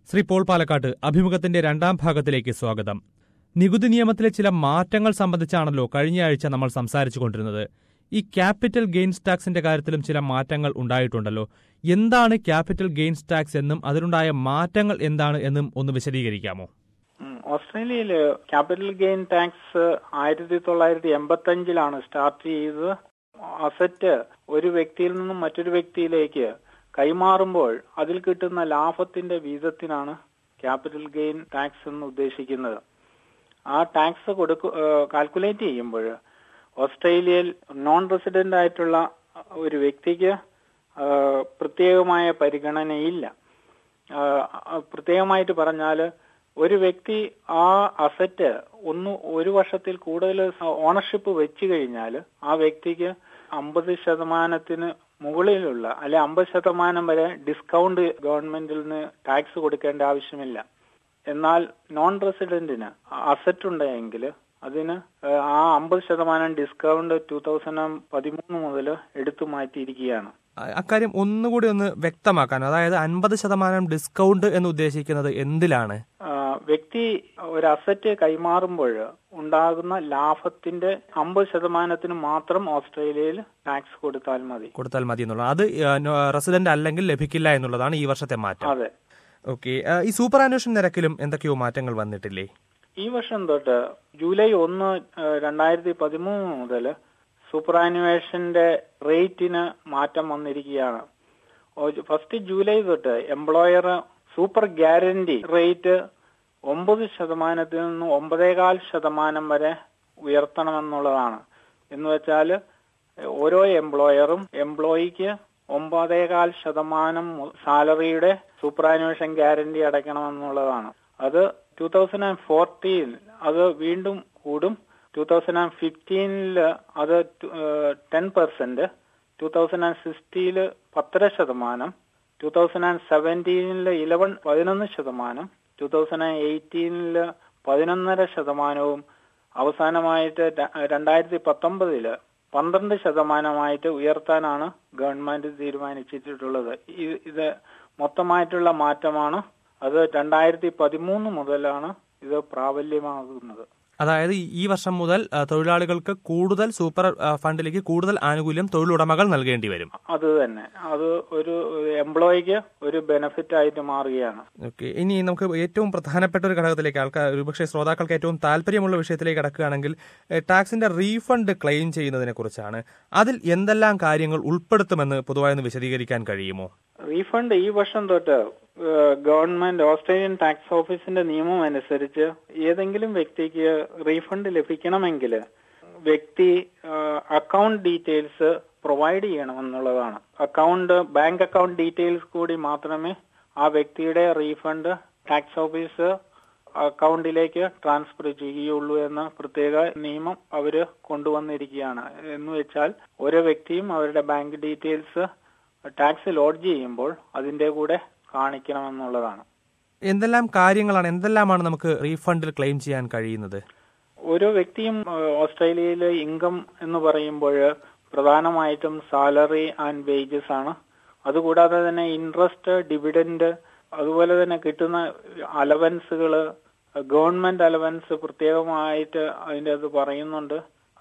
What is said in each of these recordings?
Shri Paul പാലക്കാട്ട് അഭിമുഖത്തിന്റെ രണ്ടാം ഭാഗത്തിലേക്ക് സ്വാഗതം നികുതി നിയമത്തിലെ ചില മാറ്റങ്ങൾ സംബന്ധിച്ചാണല്ലോ കഴിഞ്ഞയാഴ്ച നമ്മൾ സംസാരിച്ചുകൊണ്ടിരുന്നത് ഈ ക്യാപിറ്റൽ ഗെയിൻസ് ടാക്സിന്റെ കാര്യത്തിലും ചില മാറ്റങ്ങൾ ഉണ്ടായിട്ടുണ്ടല്ലോ എന്താണ് ക്യാപിറ്റൽ ഗെയിൻസ് ടാക്സ് എന്നും അതിലുണ്ടായ മാറ്റങ്ങൾ എന്താണ് എന്നും ഒന്ന് വിശദീകരിക്കാമോ ഉം. ഓസ്ട്രേലിയയില് ക്യാപിറ്റൽ ഗെയിൻ ടാക്സ് ആയിരത്തി തൊള്ളായിരത്തി എൺപത്തി അഞ്ചിലാണ് സ്റ്റാർട്ട് ചെയ്തത് അസറ്റ് ഒരു വ്യക്തിയിൽ നിന്നും മറ്റൊരു വ്യക്തിയിലേക്ക് കൈമാറുമ്പോൾ അതിൽ കിട്ടുന്ന ലാഭത്തിന്റെ വീതത്തിനാണ് ക്യാപിറ്റൽ ഗെയിൻ ടാക്സ് എന്ന് ഉദ്ദേശിക്കുന്നത് ആ ടാക്സ് കൊടുക്കു കാൽക്കുലേറ്റ് ചെയ്യുമ്പോൾ ഓസ്ട്രേലിയയിൽ നോൺ റെസിഡന്റ് ആയിട്ടുള്ള ഒരു വ്യക്തിക്ക് ആ, പ്രത്യേകമായ പരിഗണനയില്ല ആ, ആ, പ്രത്യേകമായിട്ട് പറഞ്ഞാൽ ഒരു വ്യക്തി ആ അസറ്റ് ഒന്ന് ഒരു വർഷത്തിൽ കൂടുതൽ ഓണർഷിപ്പ് വെച്ച് കഴിഞ്ഞാൽ ആ വ്യക്തിക്ക് അമ്പത് ശതമാനത്തിന് മുകളിലുള്ള അല്ലെ അമ്പത് ശതമാനം വരെ ഡിസ്കൗണ്ട് ഗവൺമെന്റിൽ നിന്ന് ടാക്സ് കൊടുക്കേണ്ട ആവശ്യമില്ല എന്നാൽ നോൺ റെസിഡന്റിന് അസറ്റ് ഉണ്ടെങ്കിൽ അതിന് ഏഹ്, ആ അമ്പത് ശതമാനം ഡിസ്കൗണ്ട് ടൂ തൗസൻഡ് പതിമൂന്ന് മുതൽ എടുത്തു മാറ്റിയിരിക്കുകയാണ് അ- അക്കാര്യം ഒന്നുകൂടി ഒന്ന് വ്യക്തമാക്കാൻ അതായത് അൻപത് ശതമാനം ഡിസ്കൗണ്ട് എന്ന് ഉദ്ദേശിക്കുന്നത് എന്തിലാണ് ആ, വ്യക്തി ഒരു അസറ്റ് കൈമാറുമ്പോൾ ഉണ്ടാകുന്ന ലാഭത്തിന്റെ അമ്പത് ശതമാനത്തിന് മാത്രം ഓസ്ട്രേലിയയിൽ ടാക്സ് കൊടുത്താൽ മതി കൊടുത്താൽ മതി എന്നുള്ളത് അത് റെസിഡന്റ് അല്ലെങ്കിൽ ലഭിക്കില്ല എന്നുള്ളതാണ് ഈ വർഷത്തെ മാറ്റം അതെ ഓക്കെ ഈ സൂപ്പർ ആനുവേഷൻ നിരക്കിലും എന്തൊക്കെയോ മാറ്റങ്ങൾ വന്നിട്ടില്ലേ ഈ വർഷം തൊട്ട് ജൂലൈ ഒന്ന് ഏഹ്, രണ്ടായിരത്തി പതിമൂന്ന് മുതൽ സൂപ്പറാനുവേഷന്റെ റേറ്റിന് മാറ്റം വന്നിരിക്കുകയാണ് ഓ- ഫസ്റ്റ് ജൂലൈ തൊട്ട് എംപ്ലോയർ സൂപ്പർ ഗ്യാരണ്ടി റേറ്റ് ഒമ്പത് ശതമാനത്തിൽ നിന്ന് ഒമ്പതേകാൽ ശതമാനം വരെ ഉയർത്തണമെന്നുള്ളതാണ് എന്ന് വെച്ചാൽ ഓരോ എംപ്ലോയറും എംപ്ലോയിക്ക് ഒമ്പതേകാൽ ശതമാനം മു- സാലറിയുടെ സൂപ്പറാനുവേഷൻ ഗ്യാരണ്ടി അടയ്ക്കണമെന്നുള്ളതാണ് അത് ടൂ തൗസൻഡ് ആൻഡ് ഫോർട്ടീൻ അത് വീണ്ടും കൂടും ടൂ തൗസൻഡ് ആൻഡ് ഫിഫ്റ്റീനില് അത് ten percent two thousand and സിക്സ്റ്റീല് പത്തര ശതമാനം ടൂ തൗസൻഡ് ആൻഡ് സെവൻറ്റീനില് ഇലവൻ പതിനൊന്ന് ശതമാനം ടൂ തൗസൻഡ് ആൻഡ് എയ്റ്റീനില് പതിനൊന്നര ശതമാനവും അവസാനമായിട്ട് ര- രണ്ടായിരത്തി പത്തൊമ്പതില് പന്ത്രണ്ട് ശതമാനമായിട്ട് ഉയർത്താനാണ് ഗവൺമെന്റ് തീരുമാനിച്ചിട്ടുള്ളത് ഈ- ഇത് മൊത്തമായിട്ടുള്ള മാറ്റമാണ് അത് രണ്ടായിരത്തി പതിമൂന്ന് മുതലാണ് ഇത് പ്രാബല്യമാകുന്നത് അതായത് ഈ- ഈ വർഷം മുതൽ ആ, തൊഴിലാളികൾക്ക് കൂടുതൽ സൂപ്പർ ആ, ഫണ്ടിലേക്ക് കൂടുതൽ ആനുകൂല്യം തൊഴിലുടമകൾ നൽകേണ്ടി വരും അത് തന്നെ അത് ഒരു എംപ്ലോയിക്ക് ഒരു ബെനിഫിറ്റ് ആയിട്ട് മാറുകയാണ് ഓക്കെ ഇനി നമുക്ക് ഏറ്റവും പ്രധാനപ്പെട്ട ഒരു ഘടകത്തിലേക്ക് ആൾക്കാർ ഒരുപക്ഷെ ശ്രോതാക്കൾക്ക് ഏറ്റവും താല്പര്യമുള്ള വിഷയത്തിലേക്ക് കടക്കുകയാണെങ്കിൽ ഏഹ്, ടാക്സിന്റെ റീഫണ്ട് ക്ലെയിം ചെയ്യുന്നതിനെ കുറിച്ചാണ് അതിൽ എന്തെല്ലാം കാര്യങ്ങൾ ഉൾപ്പെടുത്തുമെന്ന് പൊതുവായി ഒന്ന് വിശദീകരിക്കാൻ കഴിയുമോ റീഫണ്ട് ഈ വർഷം തൊട്ട് ഏഹ്, ഗവൺമെന്റ് ഓസ്ട്രേലിയൻ ടാക്സ് ഓഫീസിന്റെ നിയമം അനുസരിച്ച് ഏതെങ്കിലും വ്യക്തിക്ക് റീഫണ്ട് ലഭിക്കണമെങ്കിൽ വ്യക്തി അക്കൗണ്ട് ഡീറ്റെയിൽസ് പ്രൊവൈഡ് ചെയ്യണമെന്നുള്ളതാണ് അക്കൗണ്ട് ബാങ്ക് അക്കൗണ്ട് ഡീറ്റെയിൽസ് കൂടി മാത്രമേ ആ വ്യക്തിയുടെ റീഫണ്ട് ടാക്സ് ഓഫീസ് അക്കൗണ്ടിലേക്ക് ട്രാൻസ്ഫർ ചെയ്യുകയുള്ളൂ എന്ന പ്രത്യേക നിയമം അവര് കൊണ്ടുവന്നിരിക്കുകയാണ് എന്ന് വെച്ചാൽ ഓരോ വ്യക്തിയും അവരുടെ ബാങ്ക് ഡീറ്റെയിൽസ് ടാക്സ് ലോഡ് ചെയ്യുമ്പോൾ അതിന്റെ കൂടെ കാണിക്കണമെന്നുള്ളതാണ് എന്തെല്ലാം കാര്യങ്ങളാണ് എന്തെല്ലാമാണ് നമുക്ക് റീഫണ്ടിൽ ക്ലെയിം ചെയ്യാൻ കഴിയുന്നത് ഓരോ വ്യക്തിയും ഏഹ്, ഓസ്ട്രേലിയയിലെ ഇൻകം എന്ന് പറയുമ്പോൾ പ്രധാനമായിട്ടും സാലറി ആൻഡ് വേജസ് ആണ് അതുകൂടാതെ തന്നെ ഇൻട്രസ്റ്റ് ഡിവിഡൻഡ് അതുപോലെ തന്നെ കിട്ടുന്ന അലവൻസുകൾ ഗവൺമെന്റ് അലവൻസ് പ്രത്യേകമായിട്ട് അതിന്റെ അത് പറയുന്നുണ്ട്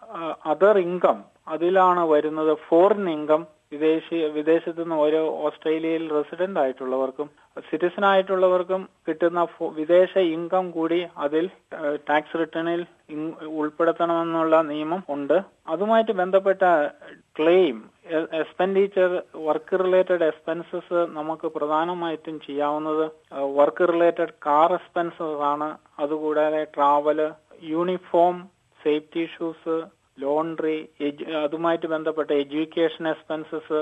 അതർ ഇൻകം അതിലാണ് വരുന്നത് ഫോറിൻ ഇൻകം വിദേശി വിദേശത്ത് നിന്ന് ഓരോ ഓസ്ട്രേലിയയിൽ റെസിഡന്റ് ആയിട്ടുള്ളവർക്കും സിറ്റിസൺ ആയിട്ടുള്ളവർക്കും കിട്ടുന്ന ഫോ- വിദേശ ഇൻകം കൂടി അതിൽ ടാക്സ് റിട്ടേണിൽ ഇൻ- ഉൾപ്പെടുത്തണമെന്നുള്ള നിയമം ഉണ്ട് അതുമായിട്ട് ബന്ധപ്പെട്ട claim expenditure work related expenses നമുക്ക് പ്രധാനമായിട്ടും ചെയ്യാവുന്നത് വർക്ക് റിലേറ്റഡ് കാർ എക്സ്പെൻസസ് ആണ് അതുകൂടാതെ travel uniform safety shoes laundry അതുമായിട്ട് ബന്ധപ്പെട്ട education expenses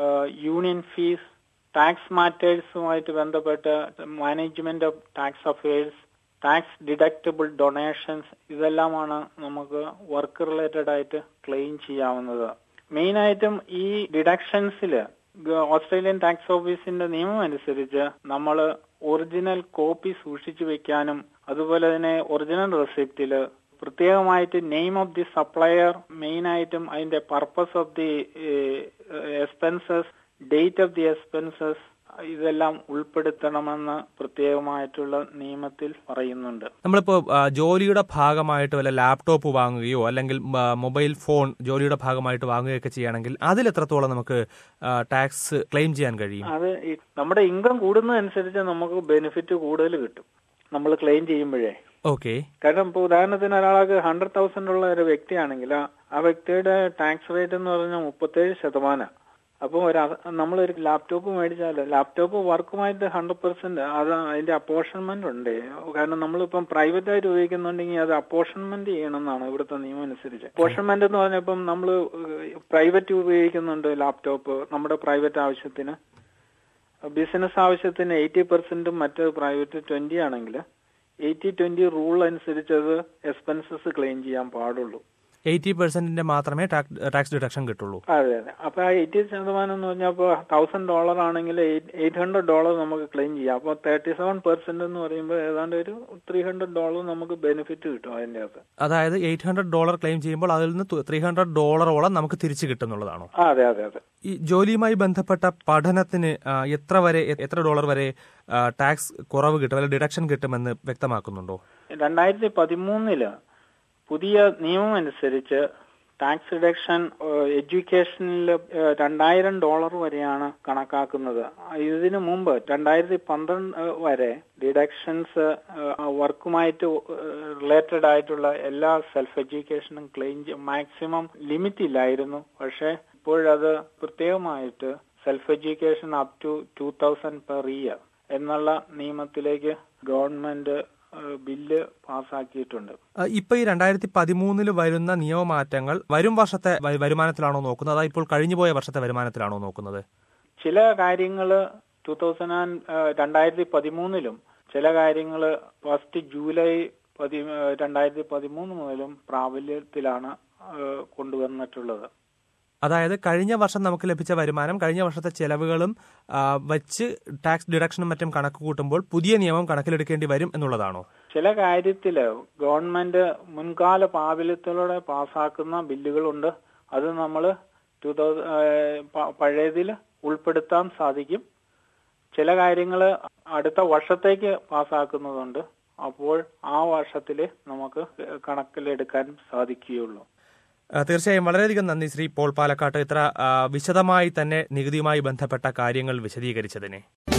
union fees tax മാറ്റേഴ്സുമായിട്ട് ബന്ധപ്പെട്ട് management of tax affairs tax deductible donations ഇതെല്ലാമാണ് നമുക്ക് വർക്ക് റിലേറ്റഡ് ആയിട്ട് ക്ലെയിം ചെയ്യാവുന്നത് മെയിൻ ആയിട്ടും ഈ ഡിഡക്ഷൻസിൽ ഓസ്ട്രേലിയൻ ടാക്സ് ഓഫീസിന്റെ നിയമം അനുസരിച്ച് നമ്മൾ ഒറിജിനൽ കോപ്പി സൂക്ഷിച്ചു വെക്കാനും അതുപോലെ തന്നെ ഒറിജിനൽ റെസിപ്റ്റില് പ്രത്യേകമായിട്ട് name of the supplier main ആയിട്ടും അതിന്റെ purpose of the expenses date of the expenses ഇതെല്ലാം ഉൾപ്പെടുത്തണമെന്ന് പ്രത്യേകമായിട്ടുള്ള നിയമത്തിൽ പറയുന്നുണ്ട് നമ്മളിപ്പോ ആ, ജോലിയുടെ ഭാഗമായിട്ട് വല്ല ലാപ്ടോപ്പ് വാങ്ങുകയോ അല്ലെങ്കിൽ ആ, മൊബൈൽ ഫോൺ ജോലിയുടെ ഭാഗമായിട്ട് വാങ്ങുകയൊക്കെ ചെയ്യുകയാണെങ്കിൽ അതിൽ എത്രത്തോളം നമുക്ക് ആ, ടാക്സ് ക്ലെയിം ചെയ്യാൻ കഴിയും അത് ഈ നമ്മുടെ ഇൻകം കൂടുന്നതനുസരിച്ച് നമുക്ക് ബെനിഫിറ്റ് കൂടുതൽ കിട്ടും നമ്മൾ ക്ലെയിം ചെയ്യുമ്പോഴേ ഓക്കെ കാരണം ഇപ്പോൾ ഉദാഹരണത്തിന് ഒരാൾക്ക് ഹൺഡ്രഡ് തൗസൻഡ് ഉള്ള ഒരു വ്യക്തിയാണെങ്കിൽ ആ- ആ വ്യക്തിയുടെ ടാക്സ് റേറ്റ് എന്ന് പറഞ്ഞാൽ മുപ്പത്തേഴ് ശതമാനം അപ്പോൾ ഒരു നമ്മളൊരു ലാപ്ടോപ്പ് മേടിച്ചാൽ ലാപ്ടോപ്പ് വർക്കുമായിട്ട് ഹൺഡ്രഡ് പെർസെന്റ് അത് അതിന്റെ അപ്പോർഷൻമെന്റ് ഉണ്ട് കാരണം നമ്മളിപ്പം പ്രൈവറ്റ് ആയിട്ട് ഉപയോഗിക്കുന്നുണ്ടെങ്കിൽ അത് അപ്പോർഷൻമെന്റ് ചെയ്യണമെന്നാണ് ഇവിടുത്തെ നിയമം അനുസരിച്ച് അപ്പോർഷൻമെന്റ് എന്ന് പറഞ്ഞാൽ ഇപ്പം നമ്മൾ പ്രൈവറ്റ് ഉപയോഗിക്കുന്നുണ്ട് ലാപ്ടോപ്പ് നമ്മുടെ പ്രൈവറ്റ് ആവശ്യത്തിന് ബിസിനസ് ആവശ്യത്തിന് എയ്റ്റി പെർസെന്റും മറ്റ് പ്രൈവറ്റ് ട്വന്റി ആണെങ്കിൽ എയ്റ്റി ട്വന്റി റൂൾ അനുസരിച്ച് അത് എക്സ്പെൻസസ് ക്ലെയിം ചെയ്യാൻ പാടുള്ളൂ എയ്റ്റി പെർസെന്റിന്റെ മാത്രമേ ടാക്സ് ഡിഡക്ഷൻ കിട്ടുള്ളൂ അതെ അതെ അപ്പൊ ആ എയ്റ്റി ശതമാനം എന്ന് പറഞ്ഞാൽ ഇപ്പോൾ തൗസൻഡ് ഡോളർ ആണെങ്കിൽ എയ്റ്റ് ഹൺഡ്രഡ് ഡോളർ നമുക്ക് ക്ലെയിം ചെയ്യാം അപ്പോൾ തേർട്ടി സെവൻ പെർസെന്റ് എന്ന് പറയുമ്പോൾ ഏതാണ്ട് ഒരു ത്രീ ഹൺഡ്രഡ് ഡോളർ നമുക്ക് ബെനിഫിറ്റ് കിട്ടും അതിന്റെ അകത്ത് അതായത് എയ്റ്റ് ഹൺഡ്രഡ് ഡോളർ ക്ലെയിം ചെയ്യുമ്പോൾ അതിൽ നിന്ന് ത്രീ ഹൺഡ്രഡ് ഡോളറോളം നമുക്ക് തിരിച്ചു കിട്ടുന്നുള്ളതാണോ ആ അതെ അതെ അതെ ഈ ജോലിയുമായി ബന്ധപ്പെട്ട പഠനത്തിന് ആ, എത്ര വരെ എ- എത്ര ഡോളർ വരെ ആ, ടാക്സ് കുറവ് കിട്ടും അല്ലെങ്കിൽ ഡിഡക്ഷൻ കിട്ടുമെന്ന് വ്യക്തമാക്കുന്നുണ്ടോ രണ്ടായിരത്തി പതിമൂന്നില് പുതിയ നിയമം അനുസരിച്ച് ടാക്സ് റിഡക്ഷൻ എഡ്യൂക്കേഷനിൽ രണ്ടായിരം ഡോളർ വരെയാണ് കണക്കാക്കുന്നത് ഇതിനു മുമ്പ് രണ്ടായിരത്തി പന്ത്രണ്ട് വരെ ഡിഡക്ഷൻസ് വർക്കുമായിട്ട് റിലേറ്റഡ് ആയിട്ടുള്ള എല്ലാ സെൽഫ് എഡ്യൂക്കേഷനും ക്ലെയിം മാക്സിമം ലിമിറ്റ് ഇല്ലായിരുന്നു പക്ഷെ ഇപ്പോഴത് പ്രത്യേകമായിട്ട് self education up to two thousand per year എന്നുള്ള നിയമത്തിലേക്ക് ഗവൺമെന്റ് ഏഹ്, ബില്ല് പാസ്സാക്കിയിട്ടുണ്ട് ആ, ഇപ്പൊ ഈ രണ്ടായിരത്തി പതിമൂന്നില് വരുന്ന നിയമമാറ്റങ്ങൾ വരും വർഷത്തെ വ- വരുമാനത്തിലാണോ നോക്കുന്നത് അതാ ഇപ്പോൾ കഴിഞ്ഞുപോയ വർഷത്തെ വരുമാനത്തിലാണോ നോക്കുന്നത് ചില കാര്യങ്ങൾ ടൂ തൗസൻഡ് ആൻഡ് രണ്ടായിരത്തി പതിമൂന്നിലും ചില കാര്യങ്ങൾ ഫസ്റ്റ് ജൂലൈ പതി രണ്ടായിരത്തി പതിമൂന്ന് മുതലും പ്രാബല്യത്തിലാണ് ഏഹ്, കൊണ്ടുവന്നിട്ടുള്ളത് അതായത് കഴിഞ്ഞ വർഷം നമുക്ക് ലഭിച്ച വരുമാനം കഴിഞ്ഞ വർഷത്തെ ചെലവുകളും ആ, വെച്ച് ടാക്സ് ഡിഡക്ഷനും മറ്റും കണക്ക് കൂട്ടുമ്പോൾ പുതിയ നിയമം കണക്കിലെടുക്കേണ്ടി വരും എന്നുള്ളതാണോ ചില കാര്യത്തില് ഗവൺമെന്റ് മുൻകാല പ്രാബല്യത്തിലൂടെ പാസ്സാക്കുന്ന ബില്ലുകളുണ്ട് അത് നമ്മൾ ടൂ തൗസൻഡ് പഴയതിൽ ഉൾപ്പെടുത്താൻ സാധിക്കും ചില കാര്യങ്ങൾ അടുത്ത വർഷത്തേക്ക് പാസ്സാക്കുന്നതുണ്ട് അപ്പോൾ ആ വർഷത്തിൽ നമുക്ക് കണക്കിലെടുക്കാൻ സാധിക്കുകയുള്ളൂ ആ, തീർച്ചയായും വളരെയധികം നന്ദി ശ്രീ പോൾ പാലക്കാട്ട് ഇത്ര ആ, വിശദമായി തന്നെ നികുതിയുമായി ബന്ധപ്പെട്ട കാര്യങ്ങൾ വിശദീകരിച്ചതിന്